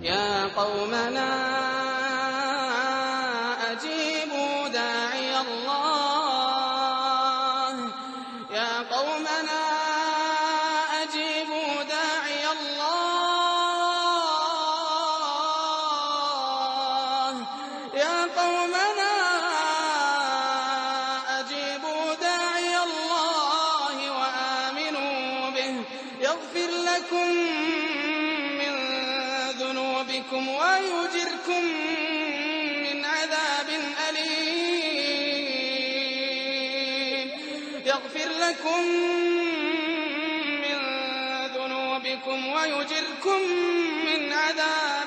يا قومنا أجيبوا داعي الله يا قومنا أجيبوا داعي الله يا قومنا أجيبوا داعي الله وآمنوا به يغفر لكم من ذنوبكم ويجركم من عذاب أليم يغفر لكم من ذنوبكم ويجركم من عذاب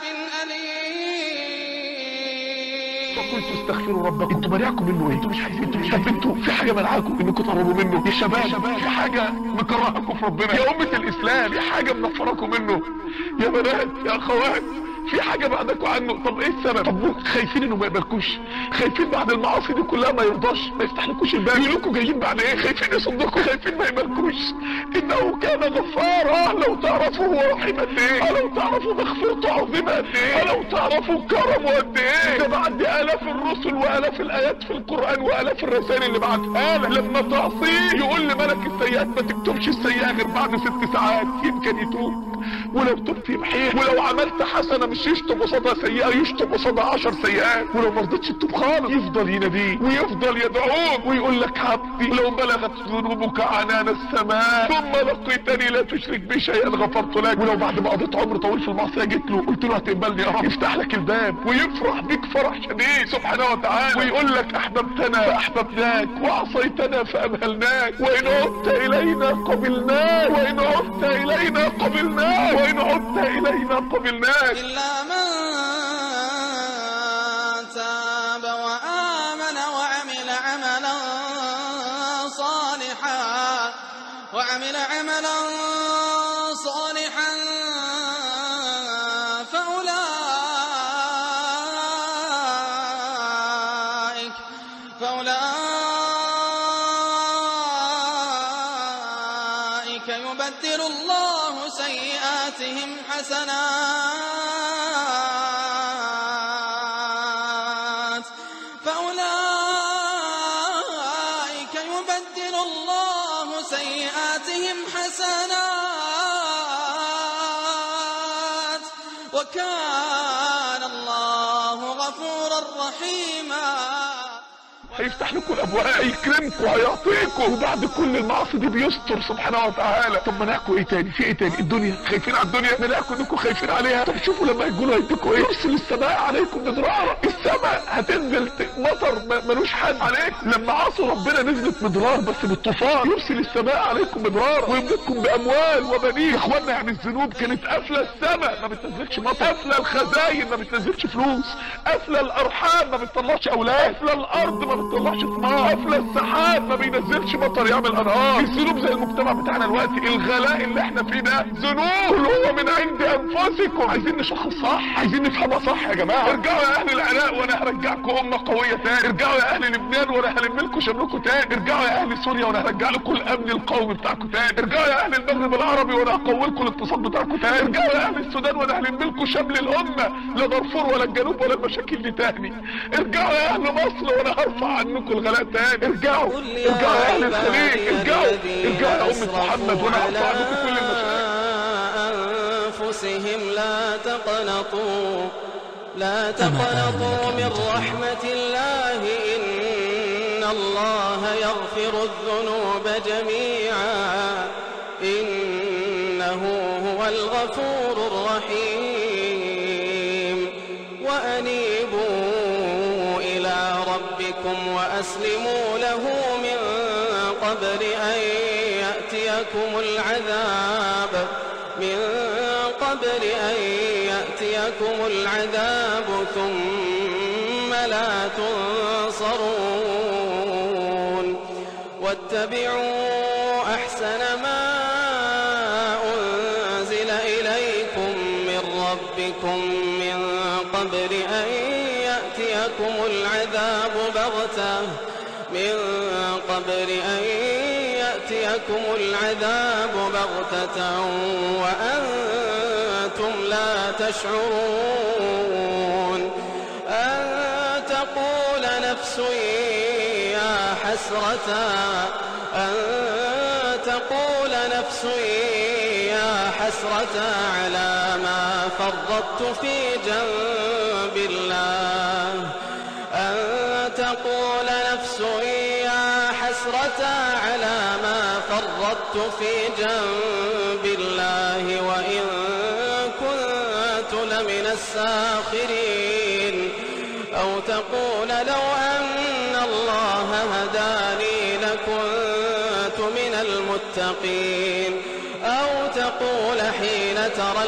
أليم فقلت استغفروا ربكم انتوا منعكم منه ايه انتوا مش عايزين انتوا مش عايزين انتوا في حاجه منعاكم انكم تقربوا منه يا شباب في حاجه مكرهكم في ربنا يا امه الاسلام في حاجه منفركم منه يا بنات يا اخوات في حاجة بعدكم عنه طب ايه السبب طب خايفين انه ما يقبلكوش خايفين بعد المعاصي دي كلها ما يرضاش ما يفتحلكوش الباب يقول لكم جايين بعد ايه خايفين يصدقوا خايفين ما يقبلكوش انه كان غفارا لو تعرفوا هو رحيم قد ايه لو تعرفوا مغفرته عظيمه قد ايه لو تعرفوا كرمه قد ايه ده بعد الاف الرسل والاف الايات في القران والاف الرسائل اللي بعتها لك لما تعصيه يقول لملك السيئات ما تكتبش السيئه غير بعد ست ساعات يمكن يتوب ولو تبت يمحيه ولو عملت حسنه مش يشتم قصادها سيئه يشتم قصادها عشر سيئات ولو ما رضيتش تتوب خالص يفضل يناديك ويفضل يدعوك ويقول لك عبدي لو بلغت ذنوبك عنان السماء ثم لقيتني لا تشرك بي شيئا غفرت لك ولو بعد ما قضيت عمر طويل في المعصيه جيت له قلت له هتقبلني يا رب يفتح لك الباب ويفرح بيك فرح شديد سبحانه وتعالى ويقول لك احببتنا فاحببناك وعصيتنا فامهلناك وان عدت الينا قبلناك وان عدت الينا قبلناك وان عدت الينا قبلناك إلا من تاب وآمن وعمل عملا صالحا وعمل عملا صالحا فأولئك فأولئك يبدل الله سيئاتهم حسنات فأولئك يبدل الله سيئاتهم حسنات وكان الله غفورا رحيما هيفتح لكم الابواب هيكرمكم هيعطيكم وبعد كل المعاصي دي بيستر سبحانه وتعالى طب منعكم ايه تاني في ايه تاني الدنيا خايفين على الدنيا منعكم انكم خايفين عليها طب شوفوا لما يقولوا هيديكم ايه يرسل السماء عليكم مدرارا السماء هتنزل ت- مطر ما- ملوش حد عليكم لما عصوا ربنا نزلت مدرار بس بالطوفان يرسل السماء عليكم مدرارا ويمددكم باموال وبنين يا اخوانا يعني الذنوب كانت قافله السماء ما بتنزلش مطر قافله الخزاين ما بتنزلش فلوس قافله الارحام ما بتطلعش اولاد قافله الارض ما بتطلعش ثمار قافله السحاب ما بينزلش مطر يعمل انهار الذنوب زي المجتمع بتاعنا دلوقتي الغلاء اللي احنا فيه ده ذنوب اللي هو من عند انفسكم عايزين نشخص صح عايزين نفهمها صح يا جماعه ارجعوا يا اهل العراق وانا هرجعكم امه قويه تاني ارجعوا يا اهل لبنان وانا هلم لكم شملكم تاني ارجعوا يا اهل سوريا وانا هرجع لكم الامن القومي بتاعكم تاني ارجعوا يا اهل المغرب العربي وانا هقوي لكم الاقتصاد بتاعكم تاني ارجعوا يا اهل السودان وانا هلم لكم شمل الامه لا دارفور ولا الجنوب ولا المشاكل دي تاني ارجعوا يا اهل مصر وانا هرفع عنكم الغلاء تاني ارجعوا قل يا ارجعوا يا اهل الخليج عبادي ارجعوا الذين ارجعوا يا امه أسرفوا محمد وانا هرفع على عنكم كل المشاكل أنفسهم لا تقنطوا لا تقنطوا من رحمة الله إن الله يغفر الذنوب جميعا إنه هو الغفور الرحيم وأنيبوا إلى ربكم وأسلموا له من قبل أن يأتيكم العذاب من قبل أن يأتيكم العذاب ثم لا تنصرون واتبعوا أحسن ما أنزل إليكم من ربكم من قبل أن يأتيكم العذاب بغتة من قبل أن يأتيكم العذاب بغتة وأنتم لا لا تشعرون أن تقول نفس يا حسرة أن تقول نفس يا حسرة على ما فرطت في جنب الله أن تقول نفس يا حسرة على ما فرطت في جنب الله وإن كنت لمن الساخرين أو تقول لو أن الله هداني لكنت من المتقين أو تقول حين ترى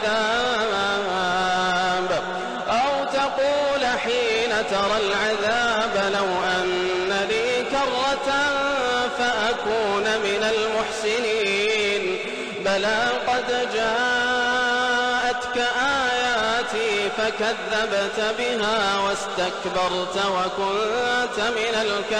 العذاب أو تقول حين ترى العذاب لو أن لي كرة فأكون من المحسنين بلى قد جاءتك آياتي فكذبت بها واستكبرت وكنت من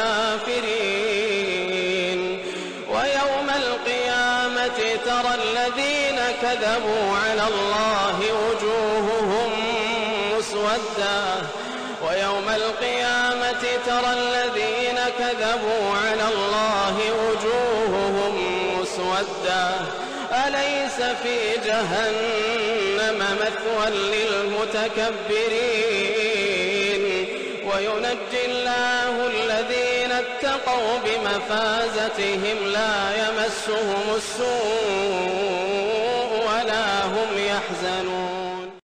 الكافرين ويوم القيامة ترى الذين كذبوا على الله وجوههم مسودة ويوم القيامة ترى الذين كذبوا على الله وجوههم مسودة أليس في جهنم مثوى للمتكبرين وينجي الله الذين اتقوا بمفازتهم لا يمسهم السوء